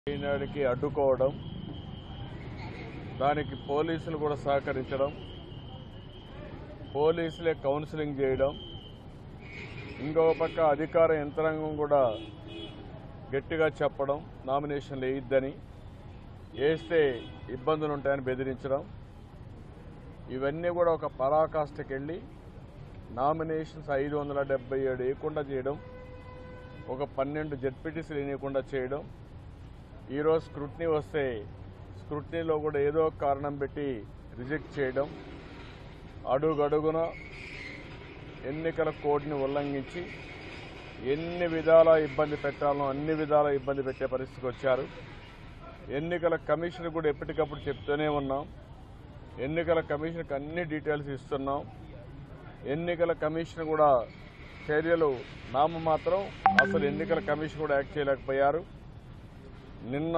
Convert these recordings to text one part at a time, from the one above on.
ఈనాడికి అడ్డుకోవడం దానికి పోలీసులు కూడా సహకరించడం పోలీసులే కౌన్సిలింగ్ చేయడం ఇంకో పక్క అధికార యంత్రాంగం కూడా గట్టిగా చెప్పడం నామినేషన్లు వేయొద్దని వేస్తే ఇబ్బందులు ఉంటాయని బెదిరించడం ఇవన్నీ కూడా ఒక పరాకాష్ఠకి వెళ్ళి నామినేషన్స్ ఐదు వందల డెబ్బై ఏడు వేయకుండా చేయడం ఒక పన్నెండు జడ్పీటీసీలు వేయకుండా చేయడం ఈరోజు స్క్రూట్నీ వస్తే స్క్రూట్నీలో కూడా ఏదో ఒక కారణం పెట్టి రిజెక్ట్ చేయడం అడుగడుగున ఎన్నికల కోడ్ని ఉల్లంఘించి ఎన్ని విధాల ఇబ్బంది పెట్టాలనో అన్ని విధాల ఇబ్బంది పెట్టే పరిస్థితికి వచ్చారు ఎన్నికల కమిషన్ కూడా ఎప్పటికప్పుడు చెప్తూనే ఉన్నాం ఎన్నికల కమిషన్కి అన్ని డీటెయిల్స్ ఇస్తున్నాం ఎన్నికల కమిషన్ కూడా చర్యలు నామమాత్రం అసలు ఎన్నికల కమిషన్ కూడా యాక్ట్ చేయలేకపోయారు నిన్న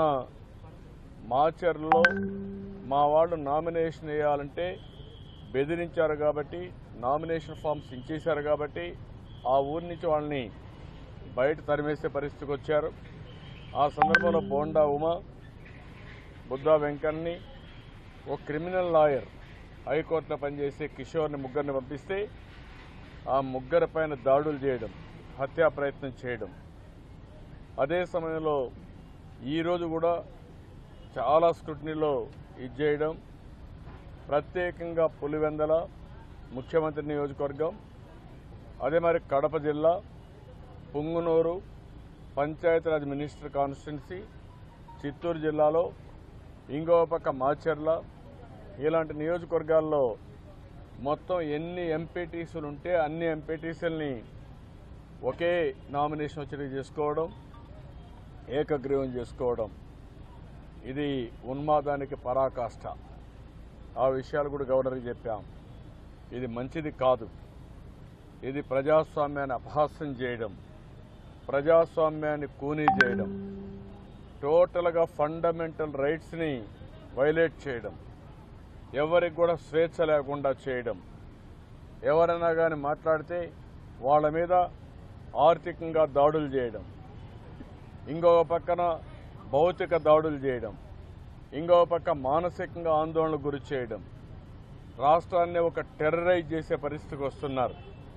మాచర్లో మా వాళ్ళు నామినేషన్ వేయాలంటే బెదిరించారు కాబట్టి నామినేషన్ ఫామ్స్ ఇచ్చేశారు కాబట్టి ఆ ఊరి నుంచి వాళ్ళని బయట తరిమేసే పరిస్థితికి వచ్చారు ఆ సందర్భంలో బోండా ఉమా బుద్ధా వెంకన్ని ఒక క్రిమినల్ లాయర్ హైకోర్టులో పనిచేసే కిషోర్ని ముగ్గురిని పంపిస్తే ఆ ముగ్గురి పైన దాడులు చేయడం హత్యా ప్రయత్నం చేయడం అదే సమయంలో ఈరోజు కూడా చాలా స్క్రూటినీలో ఇది చేయడం ప్రత్యేకంగా పులివెందల ముఖ్యమంత్రి నియోజకవర్గం అదే మరి కడప జిల్లా పుంగునూరు పంచాయతీరాజ్ మినిస్టర్ కాన్స్టిట్యున్సీ చిత్తూరు జిల్లాలో ఇంకో పక్క మాచర్ల ఇలాంటి నియోజకవర్గాల్లో మొత్తం ఎన్ని ఎంపీటీసీలు ఉంటే అన్ని ఎంపీటీసీలని ఒకే నామినేషన్ వచ్చి చేసుకోవడం ఏకగ్రీవం చేసుకోవడం ఇది ఉన్మాదానికి పరాకాష్ట ఆ విషయాలు కూడా గవర్నర్కి చెప్పాం ఇది మంచిది కాదు ఇది ప్రజాస్వామ్యాన్ని అపహాస్యం చేయడం ప్రజాస్వామ్యాన్ని కూనీ చేయడం టోటల్గా ఫండమెంటల్ రైట్స్ని వైలేట్ చేయడం ఎవరికి కూడా స్వేచ్ఛ లేకుండా చేయడం ఎవరైనా కానీ మాట్లాడితే వాళ్ళ మీద ఆర్థికంగా దాడులు చేయడం ఇంకొక పక్కన భౌతిక దాడులు చేయడం ఇంకో పక్క మానసికంగా ఆందోళనకు గురి చేయడం రాష్ట్రాన్ని ఒక టెర్రరైజ్ చేసే పరిస్థితికి వస్తున్నారు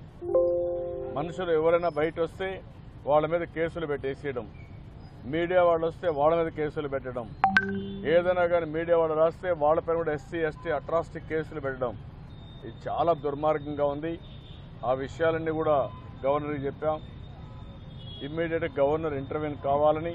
మనుషులు ఎవరైనా బయట వస్తే వాళ్ళ మీద కేసులు పెట్టేసేయడం మీడియా వాళ్ళు వస్తే వాళ్ళ మీద కేసులు పెట్టడం ఏదైనా కానీ మీడియా వాళ్ళు రాస్తే వాళ్ళపైన కూడా ఎస్సీ ఎస్టీ అట్రాసిటీ కేసులు పెట్టడం ఇది చాలా దుర్మార్గంగా ఉంది ఆ విషయాలన్నీ కూడా గవర్నర్కి చెప్పాం ఇమ్మీడియట్గా గవర్నర్ ఇంటర్వ్యూన్ కావాలని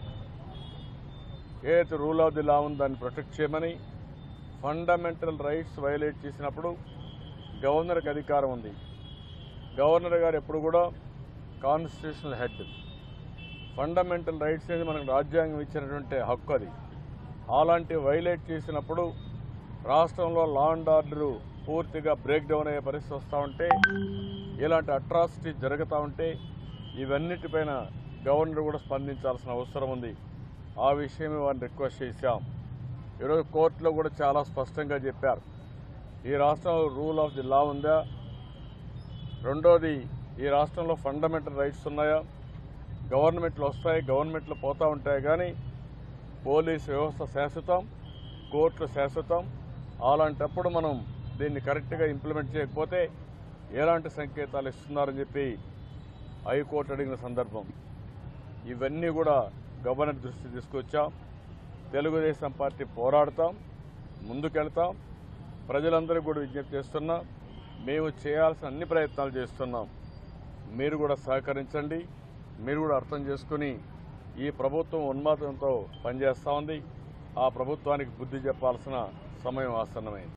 ఏదైతే రూల్ ఆఫ్ ది లా ఉందో దాన్ని ప్రొటెక్ట్ చేయమని ఫండమెంటల్ రైట్స్ వైలేట్ చేసినప్పుడు గవర్నర్కి అధికారం ఉంది గవర్నర్ గారు ఎప్పుడు కూడా కాన్స్టిట్యూషనల్ హెడ్ ఫండమెంటల్ రైట్స్ అనేది మనకు రాజ్యాంగం ఇచ్చినటువంటి హక్కు అది అలాంటి వైలేట్ చేసినప్పుడు రాష్ట్రంలో లా అండ్ ఆర్డర్ పూర్తిగా బ్రేక్ డౌన్ అయ్యే పరిస్థితి వస్తూ ఉంటే ఇలాంటి అట్రాసిటీ జరుగుతూ ఉంటే ఇవన్నిటిపైన గవర్నర్ కూడా స్పందించాల్సిన అవసరం ఉంది ఆ విషయమే వారిని రిక్వెస్ట్ చేశాం ఈరోజు కోర్టులో కూడా చాలా స్పష్టంగా చెప్పారు ఈ రాష్ట్రంలో రూల్ ఆఫ్ ది లా ఉందా రెండోది ఈ రాష్ట్రంలో ఫండమెంటల్ రైట్స్ ఉన్నాయా గవర్నమెంట్లు వస్తాయి గవర్నమెంట్లు పోతూ ఉంటాయి కానీ పోలీస్ వ్యవస్థ శాశ్వతం కోర్టులు శాశ్వతం అలాంటప్పుడు మనం దీన్ని కరెక్ట్గా ఇంప్లిమెంట్ చేయకపోతే ఎలాంటి సంకేతాలు ఇస్తున్నారని చెప్పి హైకోర్టు అడిగిన సందర్భం ఇవన్నీ కూడా గవర్నర్ దృష్టి తీసుకొచ్చాం తెలుగుదేశం పార్టీ పోరాడతాం ముందుకెళ్తాం ప్రజలందరూ కూడా విజ్ఞప్తి చేస్తున్నాం మేము చేయాల్సిన అన్ని ప్రయత్నాలు చేస్తున్నాం మీరు కూడా సహకరించండి మీరు కూడా అర్థం చేసుకుని ఈ ప్రభుత్వం ఉన్మాదంతో పనిచేస్తూ ఉంది ఆ ప్రభుత్వానికి బుద్ధి చెప్పాల్సిన సమయం ఆసన్నమైంది